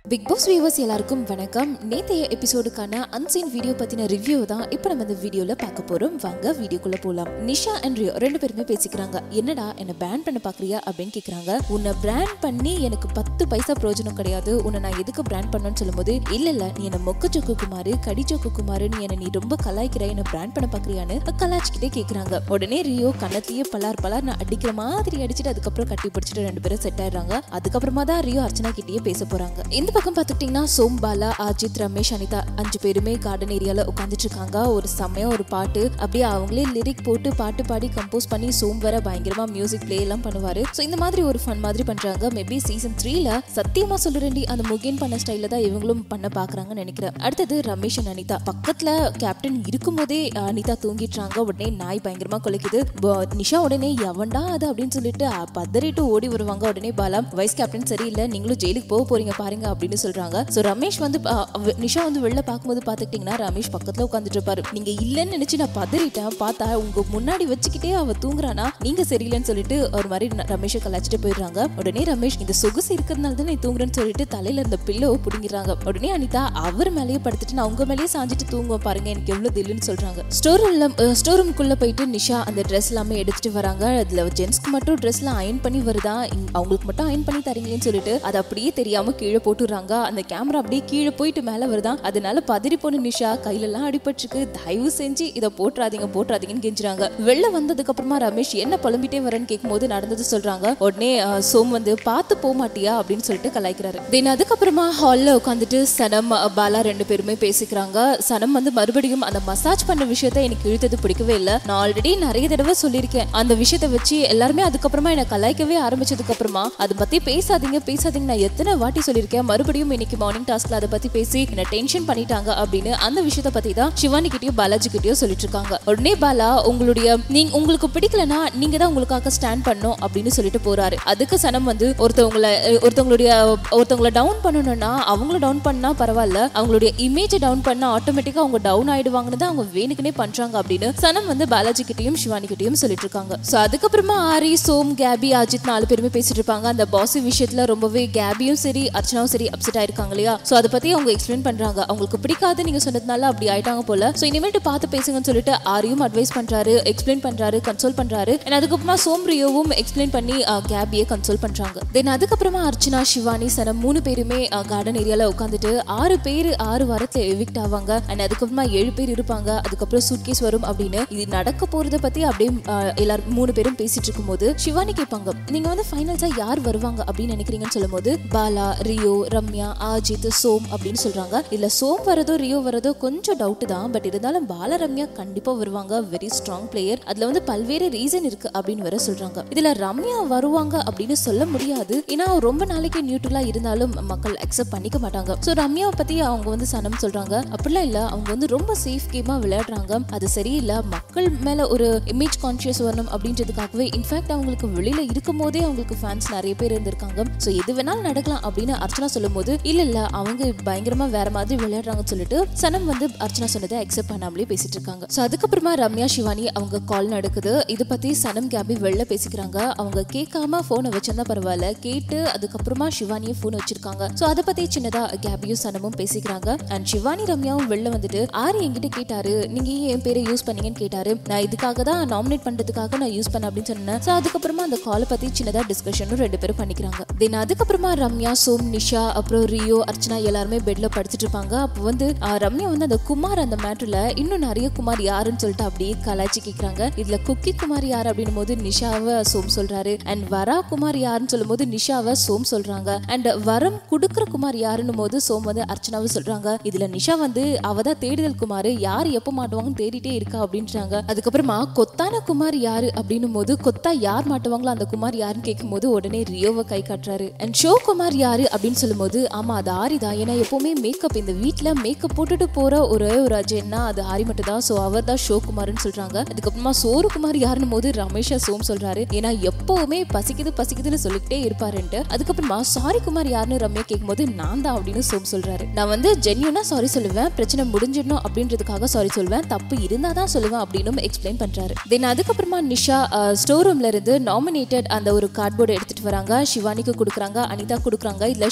big pass viewers எல்லாருக்கும் வணக்கம் நேத்தைய எபிசோடுக்கான அன்சீன் வீடியோ பத்தின ரிவ்யூ தான் இப்போ நம்ம இந்த வீடியோல பார்க்க போறோம் வாங்க வீடியோக்குள்ள போலாம் நிஷா அண்ட் ரியோ ரெண்டு பேருமே பேசிக்கிறாங்க என்னடா என்ன பேன் பண்ண பாக்குறியா அப்படின்னு கேக்குறாங்க உன்னை பிராண்ட் பண்ணி எனக்கு பத்து பைசா பிரயோஜனம் கிடையாது உன்னை நான் எதுக்கு பிராண்ட் பண்ணணும்னு சொல்லும்போது இல்ல இல்ல நீ என்ன மொக்க சொக்கு குமாரு கடி சொக்கு குமாரு நீ என்ன நீ ரொம்ப கலாய்க்கிற என்ன பிராண்ட் பண்ண பாக்குறியான்னு கலாய்ச்சிக்கிட்டே கேக்குறாங்க உடனே ரியோ கண்ணத்திலேயே பலார் பலார் நான் அடிக்கிற மாதிரி அடிச்சுட்டு அதுக்கப்புறம் கட்டி பிடிச்சிட்டு ரெண்டு பேரும் செட் ஆயிடுறாங்க அதுக்கப்புறமா தான் ரியோ அர்ச்சனா கிட்டேயே பேச போறாங்க இந்த பக்கம் பார்த்துக்கிட்டிங்கன்னா சோம் பாலா அஜித் ரமேஷ் அனிதா அஞ்சு பேருமே கார்டன் ஏரியால உட்காந்துட்டு இருக்காங்க ஒரு செம்மையா ஒரு பாட்டு அப்படியே அவங்களே லிரிக் போட்டு பாட்டு பாடி கம்போஸ் பண்ணி சோம் வர பயங்கரமா மியூசிக் பிளே எல்லாம் பண்ணுவாரு ஸோ இந்த மாதிரி ஒரு ஃபன் மாதிரி பண்றாங்க மேபி சீசன் த்ரீல சத்தியமா சொல்லுறேன்டி அந்த முகேன் பண்ண ஸ்டைல தான் இவங்களும் பண்ண பாக்குறாங்கன்னு நினைக்கிறேன் அடுத்தது ரமேஷ் and அனிதா பக்கத்துல கேப்டன் இருக்கும்போதே அஹ், அனிதா தூங்கிட்டுறாங்க உடனே நாய் பயங்கரமா கொலைக்குது ப- நிஷா உடனே எவன்டா அது அப்படின்னு சொல்லிட்டு அஹ், பதறிட்டு ஓடி வருவாங்க உடனே பாலா வைஸ் கேப்டன் சரியில்லை நீங்களும் ஜெயிலுக்கு போக போறீங்க பாருங்க அப்படின்னு சொல்றாங்க ஸோ ரமேஷ் வந்து அஹ், அவ- நிஷா வந்து வெளில பார்க்கும்போது பார்த்துக்கிட்டிங்கன்னா ரமேஷ் பக்கத்துல உட்காந்துட்டு இருப்பாரு நீங்க இல்லைன்னு நினைச்சு நான் பதறிட்டேன் பார்த்தா உங்க முன்னாடி வச்சுக்கிட்டே அவ தூங்குறானா நீங்க சரியில்லைன்னு சொல்லிட்டு ஒரு மாதிரி ந- ரமேஷை கலாச்சிட்டு போயிடுறாங்க உடனே ரமேஷ் இந்த சொகுசு இருக்கிறதுனால தான் நீ தூங்குறேன்னு சொல்லிட்டு தலையில இருந்த பில்லோ புடுங்கிடுறாங்க உடனே அனிதா அவர் மேலேயே படுத்துட்டு நான் உங்க மேலேயே சாஞ்சிட்டு தூங்குவேன் பாருங்க எனக்கு எவ்வளவு தில்லுன்னு சொல்றாங்க ஸ்டோர் ரூம்ல ஸ்டோர் ரூம்குள்ள போயிட்டு நிஷா அந்த ட்ரெஸ் எல்லாமே எடுத்துட்டு வராங்க அதுல ஜென்ஸ்க்கு மட்டும் ட்ரெஸ்லாம் அயன் பண்ணி வருதா இங்க- அவங்களுக்கு மட்டும் அயன் பண்ணி தரீங்களேன்னு சொல்லிட்டு அது அப்படியே தெரியாம கீழே போட்டுறாங்க அந்த கேமரா அப்படியே கீழே போயிட்டு மேல வருதா அதனால பதறி போன நிஷா கையில எல்லாம் அடிபட்டிருக்கு தயவு செஞ்சு இதை போட்டுறாதீங்க போட்டுறாதீங்கன்னு கெஞ்சுறாங்க வெளில வந்ததுக்கு அப்புறமா ரமேஷ் என்ன புலம்பிட்டே வரேன்னு கேட்கும்போது நடந்தது சொல்றாங்க உடனே அஹ், சோம் வந்து பார்த்து போக மாட்டியா அப்படின்னு சொல்லிட்டு கலாய்க்கிறாரு தென் அதுக்கப்புறமா ஹால்ல உட்காந்துட்டு சனம் அஹ், பாலா ரெண்டு பேருமே பேசிக்கிறாங்க சனம் வந்து மறுபடியும் அந்த மசாஜ் பண்ண விஷயத்த எனக்கு இழுத்தது பிடிக்கவே இல்லை நான் ஆல்ரெடி நிறைய தடவை சொல்லியிருக்கேன் அந்த விஷயத்த வச்சு எல்லாருமே அதுக்கப்புறமா என்ன கலாய்க்கவே ஆரம்பிச்சதுக்கு அப்புறமா அதை பத்தி பேசாதீங்க பேசாதீங்க நான் எத்தனை வாட்டி சொல்லியிருக்கேன் மறுபடியும் இன்னைக்கு மார்னிங் டாஸ்க்ல அதை பத்தி பேசி என்ன டென்ஷன் பண்ணிட்டாங்க அப்படின்னு அந்த விஷயத்த பத்தி தான் சிவானி கிட்டயும் பாலாஜி கிட்டயும் சொல்லிட்டு இருக்காங்க உடனே பாலா உங்களுடைய நீங்க உங்களுக்கு பிடிக்கலனா நீங்க தான் உங்களுக்காக ஸ்டாண்ட் பண்ணும் அப்படின்னு சொல்லிட்டு போறாரு அதுக்கு சனம் வந்து ஒருத்தவங்கள அஹ், ஒருத்தவங்களுடைய ஒருத்தவங்கள டவுன் பண்ணணும்னா அவங்கள டவுன் பண்ணா பரவாயில்ல அவங்களுடைய இமேஜ் டவுன் பண்ணா ஆட்டோமேட்டிக்கா அவங்க டவுன் ஆயிடுவாங்கன்னு தான் அவங்க வேணுக்குனே பண்றாங்க அப்படின்னு சனம் வந்து பாலாஜி கிட்டயும் சிவானி கிட்டயும் சொல்லிட்டு இருக்காங்க சோ அதுக்கப்புறமா ஆரி சோம் கேபி அஜித் நாலு பேருமே பேசிட்டு இருப்பாங்க அந்த பாசி விஷயத்துல ரொம்பவே கேபியும் சரி அர்ச்சனாவும் சரி அப்செட் ஆயிருக்காங்க இல்லையா சோ அதை பத்தி அவங்க எக்ஸ்பிளைன் பண்றாங்க அவங்களுக்கு பிடிக்காது நீங்க சொன்னதுனால அப்படி ஆயிட்டாங்க போல சோ இனிமேட்டு பார்த்து பேசுங்கன்னு சொல்லிட்டு ஆரியும் அட்வைஸ் பண்றாரு எக்ஸ்பிளைன் பண்றாரு கன்சோல் பண்றாரு and அதுக்கப்புறமா சோம் ரியோவும் எக்ஸ்பிளைன் பண்ணி கேபியை கன்சோல் பண்றாங்க தென் அதுக்கப்புறமா அர்ச்சனா சிவானி சனம் மூணு பேருமே கார்டன் ஏரியால உட்காந்துட்டு ஆறு பேர் ஆறு வாரத்துல எவிக்ட் ஆவாங்க அண்ட் அதுக்கப்புறமா ஏழு பேர் இருப்பாங்க அதுக்கப்புறம் சூட்கேஸ் வரும் அப்படின்னு இது நடக்க போறத பத்தி அப்படியே ஆஹ், எல்லாரும் மூணு பேரும் பேசிட்டு இருக்கும்போது சிவானி கேட்பாங்க நீங்க வந்து ஃபைனல்ஸா யார் வருவாங்க அப்படின்னு நினைக்கிறீங்கன்னு சொல்லும்போது பாலா ரியோ ரம்யா அஜித் சோம் அப்படின்னு சொல்றாங்க இல்ல சோம் வரதோ ரியோ வரதோ கொஞ்சம் டவுட் தான் பட் இருந்தாலும் பால ரம்யா கண்டிப்பா வருவாங்க வெரி ஸ்ட்ராங் பிளேயர் அதுல வந்து பல்வேறு ரீசன் இருக்கு அப்படின்னு வேற சொல்றாங்க இதுல ரம்யா வருவாங்க அப்படின்னு சொல்ல முடியாது ஏன்னா ரொம்ப நாளைக்கு நியூட்ரலா இருந்தாலும் மக்கள் அக்செப்ட் பண்ணிக்க மாட்டாங்க சோ ரம்யாவை பத்தி அவங்க வந்து சனம் சொல்றாங்க அப்படிலாம் இல்ல அவங்க வந்து ரொம்ப சேஃப் கேமா விளையாடுறாங்க அது சரியில்லை மக்கள் மேல ஒரு இமேஜ் கான்சியஸ் வரணும் அப்படின்றதுக்காகவே இன்ஃபேக்ட் அவங்களுக்கு வெளியில இருக்கும் போதே அவங்களுக்கு ஃபேன்ஸ் நிறைய பேர் இருந்திருக்காங்க சோ எது வேணாலும் நடக்கலாம் அப்படின்னு அர்ச்சனா சொல்லும்போது இல்ல இல்ல அவங்க பயங்கரமா வேற மாதிரி விளையாடுறாங்கன்னு சொல்லிட்டு சனம் வந்து அர்ச்சனா சொன்னதை அக்செப்ட் பண்ணாமலே பேசிட்டு இருக்காங்க சோ அதுக்கப்புறமா ரம்யா சிவானி அவங்க கால் நடக்குது இதை பத்தி சனம் கேபி வெளில பேசிக்கிறாங்க அவங்க கேட்காம போனை வச்சிருந்தா பரவாயில்ல கேட்டு அதுக்கப்புறமா சிவானியும் போன் வச்சிருக்காங்க சோ அதை பத்தி சின்னதா கேபியும் சனமும் பேசிக்கிறாங்க அண்ட் சிவானி ரம்யாவும் வெளில வந்துட்டு ஆரி என்கிட்ட கேட்டாரு நீங்க ஏன் என் பேரை யூஸ் பண்ணீங்கன்னு கேட்டாரு நான் இதுக்காக தான் நாமினேட் பண்றதுக்காக நான் யூஸ் பண்ண அப்படின்னு சொன்னேன் சோ அதுக்கப்புறமா அந்த காலை பத்தி சின்னதா டிஸ்கஷனும் ரெண்டு பேரும் பண்ணிக்கிறாங்க தென் அதுக்கப்புறமா ரம்யா சோம் நிஷா அப்புறம் ரியோ அர்ச்சனா எல்லாருமே பெட்ல படுத்துட்டு இருப்பாங்க அப்போ வந்து ஆஹ், ரம்யா வந்து அந்த குமார் அந்த மேட்டர்ல இன்னும் நிறைய குமார் யாருன்னு சொல்லிட்டு அப்படியே கலாய்ச்சி கேக்குறாங்க இதுல குக்கி குமார் யார் அப்படின்னும் போது நிஷாவை சோம் சொல்றாரு அண்ட் வரா குமார் யாருன்னு சொல்லும்போது நிஷாவை சோம் சொல்றாங்க அண்ட் வரம் குடுக்குற குமார் யாருன்னும் போது சோம் வந்து அர்ச்சனாவை சொல்றாங்க இதுல நிஷா வந்து அவ தான் தேடுதல் குமார் யார் எப்ப மாட்டுவாங்கன்னு தேடிட்டே இருக்கா அப்படின்றாங்க அதுக்கப்புறமா கொத்தான குமார் யாரு அப்படின்னும் போது கொத்தா யார் மாட்டுவாங்களோ அந்த குமார் யாருன்னு கேட்கும்போது உடனே ரியோவை கை காட்டுறாரு அண்ட் ஷோ குமார் யாரு அப்படின்னு சொல்லும்போது ஆமா அது ஆரி தான் ஏன்னா எப்பவுமே மேக்கப் இந்த வீட்ல மேக்கப் போட்டுட்டு போற ஒரே ஒரு அஜய்னா அது ஆரி மட்டும் தான் ஸோ அவர் தான் ஷோ குமார்னு சொல்றாங்க அதுக்கப்புறமா சோறு குமார் யாருன்னு போது ரமேஷா சோம் சொல்றாரு ஏன்னா எப்பவுமே பசிக்குது பசிக்குதுன்னு சொல்லிக்கிட்டே இருப்பாருன்ட்டு அதுக்கப்புறமா சாரி குமார் யாருன்னு ரம்யா கேட்கும்போது நான் தான் அப்படின்னு சோம் சொல்றாரு நான் வந்து ஜென்யூனா சாரி சொல்லுவேன் பிரச்சனை முடிஞ்சிடணும் அப்படின்றதுக்காக சாரி சொல்வேன் தப்பு இருந்தா தான் சொல்லுவேன் அப்படின்னு எக்ஸ்பிளைன் பண்றாரு தென் அதுக்கப்புறமா நிஷா ஸ்டோர் ரூம்ல இருந்து நாமினேட்டட் அந்த ஒரு கார்ட்போர்டு எடுத்துட்டு வராங்க சிவானிக்கு கொடுக்குறாங்க அனிதா கொடுக்குறாங்க இதுல சிவானி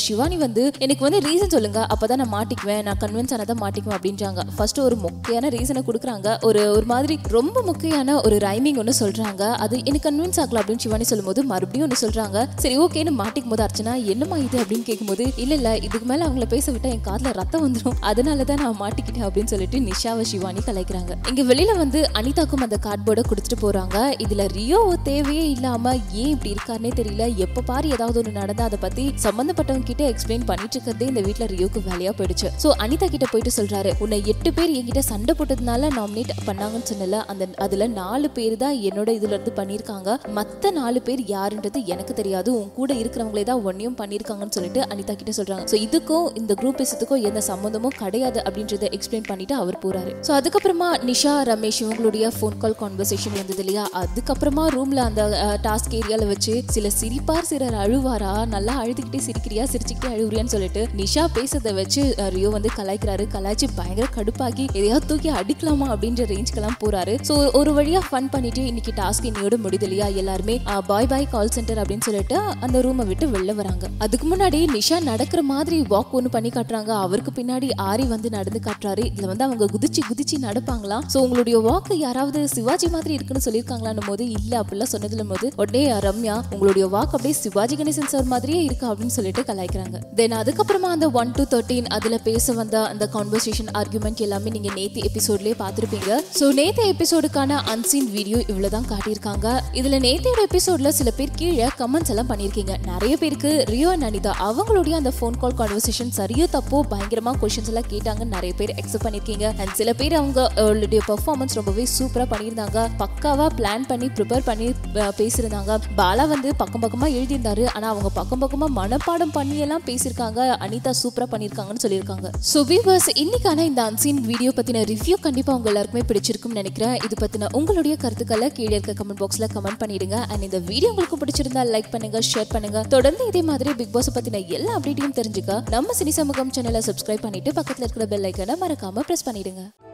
வந்து எனக்கு வந்து ரீசன் சொல்லுங்க அப்பதான் நான் மாட்டிக்குவேன் நான் கன்வின்ஸ் ஆனதான் மாட்டிக்குவேன் அப்படின்றாங்க ஃபர்ஸ்ட் ஒரு மொக்கையான ரீசனை கொடுக்குறாங்க ஒரு ஒரு மாதிரி ரொம்ப முக்கியமான ஒரு ரைமிங் ஒன்று சொல்றாங்க அது எனக்கு கன்வின்ஸ் ஆகல அப்படின்னு சிவானி சொல்லும்போது மறுபடியும் ஒன்று சொல்றாங்க சரி ஓகேன்னு மாட்டிக்கும் போது அர்ச்சனா என்னமா இது அப்படின்னு கேட்கும்போது இல்ல இல்ல இதுக்கு மேல அவங்கள பேச விட்டா என் காதுல ரத்தம் வந்துடும் அதனால தான் நான் மாட்டிக்கிட்டேன் அப்படின்னு சொல்லிட்டு நிஷாவை சிவானி கலைக்கிறாங்க இங்க வெளியில வந்து அனிதாக்கும் அந்த கார்ட்போர்டை கொடுத்துட்டு போறாங்க இதுல ரியோ தேவையே இல்லாம ஏன் இப்படி இருக்காருனே தெரியல எப்ப பாரு ஏதாவது ஒன்று நடந்தா அதை பத்தி சம்பந்தப்பட்டவங்க கிட்ட எக்ஸ்பிளைன் பண்ணிட்டு இருக்கிறதே இந்த வீட்ல ரியோக்கு வேலையா போயிடுச்சு சோ அனிதா கிட்ட போயிட்டு சொல்றாரு உன்னை எட்டு பேர் என்கிட்ட சண்டை போட்டதுனால நாமினேட் பண்ணாங்கன்னு சொன்னல அந்த அதுல நாலு பேர் தான் என்னோட இதுல இருந்து பண்ணிருக்காங்க மத்த நாலு பேர் யாருன்றது எனக்கு தெரியாது உன் கூட இருக்கிறவங்களே தான் ஒன்னையும் பண்ணிருக்காங்கன்னு சொல்லிட்டு அனிதா கிட்ட சொல்றாங்க சோ இதுக்கும் இந்த குரூப் பேசுறதுக்கும் எந்த சம்மந்தமும் கிடையாது அப்படின்றத எக்ஸ்பிளைன் பண்ணிட்டு அவர் போறாரு சோ அதுக்கப்புறமா நிஷா ரமேஷ் இவங்களுடைய ஃபோன் கால் கான்வர்சேஷன் வந்தது இல்லையா அதுக்கப்புறமா ரூம்ல அந்த டாஸ்க் ஏரியால வச்சு சில சிரிப்பார் சிலர் அழுவாரா நல்லா அழுதுகிட்டே சிரிக்கிறியா சிரிச்சுக்கிட்டே அழுவுறியான்னு சொல்லிட்டு நிஷா பேசுறத வச்சு அஹ், ரியோ வந்து கலாய்க்கிறாரு கலாய்ச்சி பயங்கர கடுப்பாக்கி எதையாவது தூக்கி அடிக்கலாமா அப்படின்ற ரேஞ்சுக்கெல்லாம் போறாரு சோ ஒரு வழியா ஃபன் பண்ணிட்டு இன்னைக்கு டாஸ்க் இன்னையோட முடியுது இல்லையா எல்லாருமே பாய் பாய் கால் சென்டர் அப்படின்னு சொல்லிட்டு அந்த ரூமை விட்டு வெளில வராங்க அதுக்கு முன்னாடி நிஷா நடக்கிற மாதிரி வாக் ஒன்று பண்ணி காட்டுறாங்க அவருக்கு பின்னாடி ஆரி வந்து நடந்து காட்டுறாரு இதுல வந்து அவங்க குதிச்சு குதிச்சு நடப்பாங்களாம் சோ உங்களுடைய வாக் யாராவது சிவாஜி மாதிரி இருக்குன்னு சொல்லியிருக்காங்களான்னு போது இல்ல அப்படிலாம் சொன்னதுல போது உடனே ரம்யா உங்களுடைய வாக் அப்படியே சிவாஜி கணேசன் சார் மாதிரியே இருக்கு அப்படின்னு சொல்லிட்டு கலாய்க்கிறாங்க தென் அதுக்கப்புறமா அந்த ஒன் டு தேர்ட்டீன் அதுல பேச வந்த அந்த கான்வர்சேஷன் ஆர்குமெண்ட் எல்லாமே நீங்க நேத்து எபிசோட்லயே பார்த்திருப்பீங்க சோ நேத்து எபிசோடுக்கான அன்சீன் வீடியோ இவ்வளவுதான் காட்டியிருக்காங்க இதுல நேத்தையோட எபிசோட்ல சில பேர் கீழே கமெண்ட்ஸ் எல்லாம் பண்ணியிருக்கீங்க நிறைய பேருக்கு ரியோ and அனிதா அவங்களுடைய அந்த ஃபோன் கால் கான்வர்சேஷன் சரியோ தப்போ பயங்கரமா கொஸ்டின்ஸ் எல்லாம் கேட்டாங்க நிறைய பேர் அக்செப்ட் பண்ணிருக்கீங்க அண்ட் சில பேர் அவங்க அவங்களுடைய பெர்ஃபார்மன்ஸ் ரொம்பவே சூப்பரா பண்ணியிருந்தாங்க பக்காவா பிளான் பண்ணி ப்ரிப்பேர் பண்ணி அஹ், பேசியிருந்தாங்க பாலா வந்து பக்கம் பக்கமா எழுதியிருந்தாரு ஆனா அவங்க பக்கம் பக்கமா மனப்பாடம் பண்ணி எல்லாம் பேசியிருக்காங்க அனிதா சூப்பரா பண்ணியிருக்காங்கன்னு சொல்லியிருக்காங்க ஸோ வியூவர்ஸ் இன்னைக்கான இந்த அன்சீன் வீடியோ பத்தின ரிவ்யூ கண்டிப்பா உங்க எல்லாருக்குமே பிடிச்சிருக்கும்னு நினைக்கிறேன் இது பத்தின உங்களுடைய கருத்துக்களை கீழே இருக்க கமெண்ட் பாக்ஸ்ல கமெண்ட் பண்ணிடுங்க அண்ட் இந்த வீடியோ உங்களுக்கு பிடிச்சிருந்தா லைக் பண்ணுங்க ஷேர் பண்ணுங்க தொடர்ந்து இதே மாதிரி பிக் பாஸ் பத்தின எல்லா அப்டேட்டையும் தெரிஞ்சுக்க நம்ம சினி சமூகம் சேனலை சப்ஸ்கிரைப் பண்ணிட்டு பக்கத்துல இருக்கிற பெல் ஐக்கனை மறக்காம பிரஸ் பண்ணிடுங்க